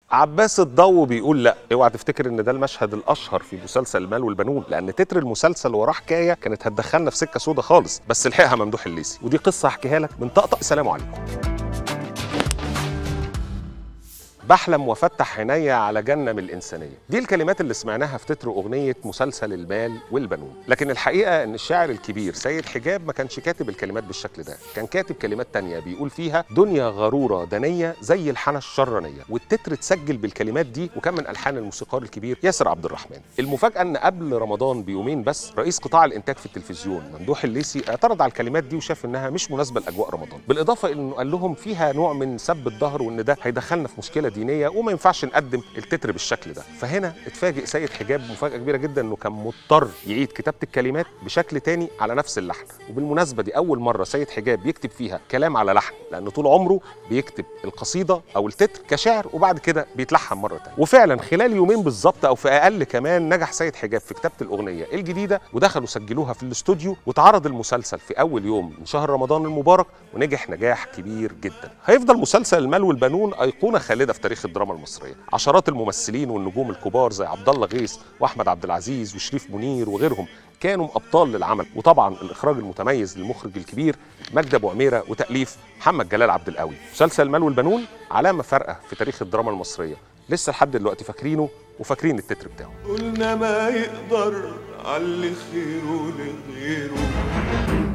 عباس الضو بيقول لا اوعى تفتكر ان ده المشهد الاشهر في مسلسل المال والبنون لان تتر المسلسل وراه حكايه كانت هتدخلنا في سكه سودا خالص بس لحقها ممدوح الليثي ودي قصه هحكيها لك من طقطق سلام عليكم بحلم وافتح عينيا على جنه من الانسانيه دي الكلمات اللي سمعناها في تتر اغنيه مسلسل المال والبنون لكن الحقيقه ان الشاعر الكبير سيد حجاب ما كانش كاتب الكلمات بالشكل ده كان كاتب كلمات تانية بيقول فيها دنيا غروره دنيه زي الحنى الشرانيه والتتر اتسجل بالكلمات دي وكان من الحان الموسيقار الكبير ياسر عبد الرحمن المفاجاه ان قبل رمضان بيومين بس رئيس قطاع الانتاج في التلفزيون ممدوح الليثي اعترض على الكلمات دي وشاف انها مش مناسبه لاجواء رمضان بالاضافه انه قال لهم فيها نوع من سب الظهر وان ده هيدخلنا في مشكله دينيه وما ينفعش نقدم التتر بالشكل ده فهنا اتفاجئ سيد حجاب مفاجاه كبيره جدا انه كان مضطر يعيد كتابه الكلمات بشكل تاني على نفس اللحن وبالمناسبه دي اول مره سيد حجاب يكتب فيها كلام على لحن لان طول عمره بيكتب القصيده او التتر كشعر وبعد كده بيتلحن مره تانية وفعلا خلال يومين بالظبط او في اقل كمان نجح سيد حجاب في كتابه الاغنيه الجديده ودخلوا سجلوها في الاستوديو واتعرض المسلسل في اول يوم من شهر رمضان المبارك ونجح نجاح كبير جدا هيفضل مسلسل المال والبنون ايقونه خالده في تاريخ الدراما المصريه عشرات الممثلين والنجوم الكبار زي عبد الله غيث واحمد عبد العزيز وشريف منير وغيرهم كانوا ابطال للعمل وطبعا الاخراج المتميز للمخرج الكبير مجدي ابو عميره وتاليف محمد جلال عبد القوي مسلسل المال والبنون علامه فارقه في تاريخ الدراما المصريه لسه لحد دلوقتي فاكرينه وفاكرين التتر بتاعه قلنا ما يقدر على خيره لغيره